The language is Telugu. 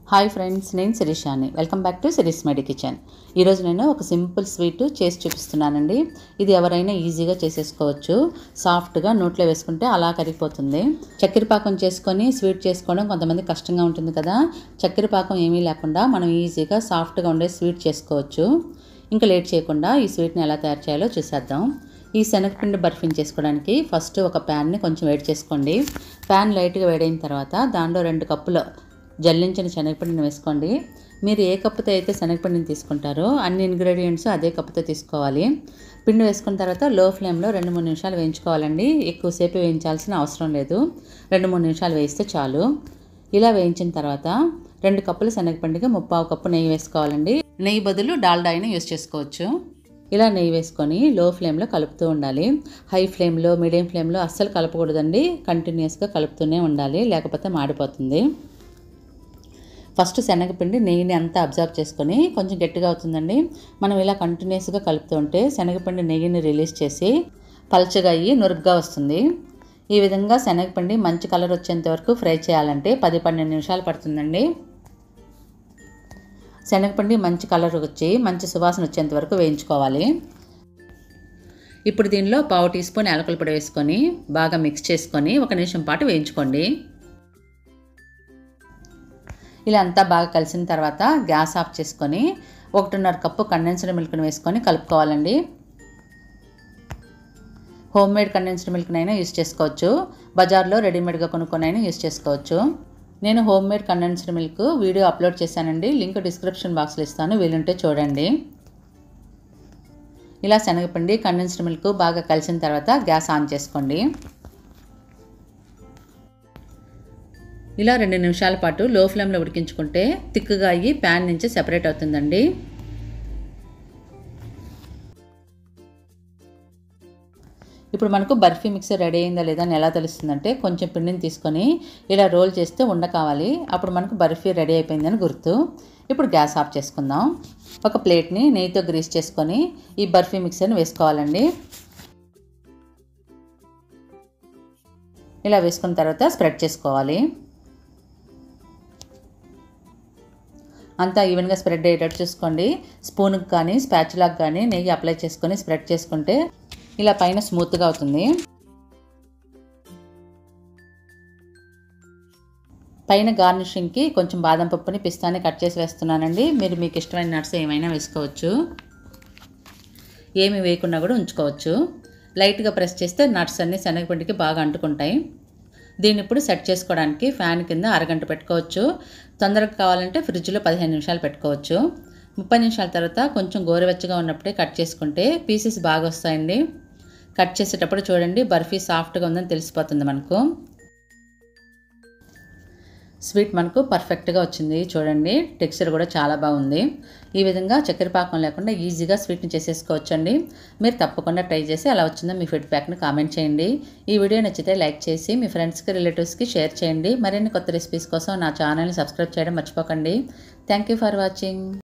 హాయ్ ఫ్రెండ్స్ నేను శిరీషాని వెల్కమ్ బ్యాక్ టు సిరీస్ మెడి కిచెన్ ఈరోజు నేను ఒక సింపుల్ స్వీట్ చేసి చూపిస్తున్నానండి ఇది ఎవరైనా ఈజీగా చేసేసుకోవచ్చు సాఫ్ట్గా నోట్లో వేసుకుంటే అలా కరిగిపోతుంది చక్కెర పాకం చేసుకొని స్వీట్ చేసుకోవడం కొంతమంది కష్టంగా ఉంటుంది కదా చక్కెర పాకం ఏమీ లేకుండా మనం ఈజీగా సాఫ్ట్గా ఉండే స్వీట్ చేసుకోవచ్చు ఇంకా లేట్ చేయకుండా ఈ స్వీట్ని ఎలా తయారు చేయాలో చూసేద్దాం ఈ శనగపిండి బర్ఫీని చేసుకోవడానికి ఫస్ట్ ఒక ప్యాన్ని కొంచెం వేడి చేసుకోండి ప్యాన్ లైట్గా వేడైన తర్వాత దానిలో రెండు కప్పుల జల్లించిన శనగపిండిని వేసుకోండి మీరు ఏ కప్పుతో అయితే శనగపిండిని తీసుకుంటారో అన్ని ఇంగ్రీడియంట్స్ అదే కప్పుతో తీసుకోవాలి పిండి వేసుకున్న తర్వాత లో ఫ్లేమ్లో రెండు మూడు నిమిషాలు వేయించుకోవాలండి ఎక్కువసేపు వేయించాల్సిన అవసరం లేదు రెండు మూడు నిమిషాలు వేయిస్తే చాలు ఇలా వేయించిన తర్వాత రెండు కప్పుల శనగపిండికి ముప్పావు కప్పు నెయ్యి వేసుకోవాలండి నెయ్యి బదులు డాల్డా అయినా యూస్ చేసుకోవచ్చు ఇలా నెయ్యి వేసుకొని లో ఫ్లేమ్లో కలుపుతూ ఉండాలి హై ఫ్లేమ్లో మీడియం ఫ్లేమ్లో అస్సలు కలపకూడదండి కంటిన్యూస్గా కలుపుతూనే ఉండాలి లేకపోతే మాడిపోతుంది ఫస్ట్ శనగపిండి నెయ్యిని అంతా అబ్జర్వ్ చేసుకొని కొంచెం గట్టిగా అవుతుందండి మనం ఇలా కంటిన్యూస్గా కలుపుతూ ఉంటే శనగపిండి నెయ్యిని రిలీజ్ చేసి పల్చగా అయ్యి నురుగ్గా వస్తుంది ఈ విధంగా శనగపిండి మంచి కలర్ వచ్చేంత వరకు ఫ్రై చేయాలంటే పది పన్నెండు నిమిషాలు పడుతుందండి శనగపిండి మంచి కలర్ వచ్చి మంచి సువాసన వచ్చేంత వరకు వేయించుకోవాలి ఇప్పుడు దీనిలో పావు టీ స్పూన్ యాలకుల పొడి వేసుకొని బాగా మిక్స్ చేసుకొని ఒక నిమిషం పాటు వేయించుకోండి ఇలా అంతా బాగా కలిసిన తర్వాత గ్యాస్ ఆఫ్ చేసుకొని ఒకటిన్నర కప్పు కండెన్స్డ్ మిల్క్ని వేసుకొని కలుపుకోవాలండి హోమ్ మేడ్ కండెన్స్డ్ మిల్క్నైనా యూస్ చేసుకోవచ్చు బజార్లో రెడీమేడ్గా కొనుక్కొనైనా యూస్ చేసుకోవచ్చు నేను homemade condensed milk video upload చేశానండి లింక్ డిస్క్రిప్షన్ బాక్స్లో ఇస్తాను వీలుంటే చూడండి ఇలా శనగపిండి కండెన్స్డ్ మిల్క్ బాగా కలిసిన తర్వాత గ్యాస్ ఆన్ చేసుకోండి ఇలా రెండు నిమిషాల పాటు లో ఫ్లేమ్లో ఉడికించుకుంటే తిక్కుగా అయ్యి ప్యాన్ నుంచి సెపరేట్ అవుతుందండి ఇప్పుడు మనకు బర్ఫీ మిక్సర్ రెడీ అయిందా లేదా అని ఎలా తెలుస్తుందంటే కొంచెం పిండిని తీసుకొని ఇలా రోల్ చేస్తే ఉండ కావాలి అప్పుడు మనకు బర్ఫీ రెడీ అయిపోయిందని గుర్తు ఇప్పుడు గ్యాస్ ఆఫ్ చేసుకుందాం ఒక ప్లేట్ని నెయ్యితో గ్రీస్ చేసుకొని ఈ బర్ఫీ మిక్సర్ని వేసుకోవాలండి ఇలా వేసుకున్న తర్వాత స్ప్రెడ్ చేసుకోవాలి అంతా ఈవెన్గా స్ప్రెడ్ అయ్యేటట్టు చూసుకోండి స్పూన్కి కానీ స్పాచులాకి కానీ నెయ్యి అప్లై చేసుకొని స్ప్రెడ్ చేసుకుంటే ఇలా పైన స్మూత్గా అవుతుంది పైన గార్నిషింగ్కి కొంచెం బాదం పప్పుని పిస్తాని కట్ చేసి వేస్తున్నానండి మీరు మీకు ఇష్టమైన నట్స్ ఏమైనా వేసుకోవచ్చు ఏమి వేయకుండా కూడా ఉంచుకోవచ్చు లైట్గా ప్రెస్ చేస్తే నట్స్ అన్నీ శనగపిండికి బాగా అంటుకుంటాయి దీన్ని ఇప్పుడు సెట్ చేసుకోవడానికి ఫ్యాన్ కింద అరగంట పెట్టుకోవచ్చు తొందరగా కావాలంటే ఫ్రిడ్జ్లో పదిహేను నిమిషాలు పెట్టుకోవచ్చు ముప్పై నిమిషాల తర్వాత కొంచెం గోరువెచ్చగా ఉన్నప్పుడే కట్ చేసుకుంటే పీసెస్ బాగా వస్తాయండి కట్ చేసేటప్పుడు చూడండి బర్ఫీ సాఫ్ట్గా ఉందని తెలిసిపోతుంది మనకు స్వీట్ మనకు పర్ఫెక్ట్గా వచ్చింది చూడండి టెక్స్చర్ కూడా చాలా బాగుంది ఈ విధంగా చక్కెర పాకం లేకుండా ఈజీగా స్వీట్ని చేసేసుకోవచ్చండి మీరు తప్పకుండా ట్రై చేసి అలా వచ్చిందో మీ ఫీడ్బ్యాక్ని కామెంట్ చేయండి ఈ వీడియో నచ్చితే లైక్ చేసి మీ ఫ్రెండ్స్కి రిలేటివ్స్కి షేర్ చేయండి మరిన్ని కొత్త రెసిపీస్ కోసం నా ఛానల్ని సబ్స్క్రైబ్ చేయడం మర్చిపోకండి థ్యాంక్ యూ ఫర్ వాచింగ్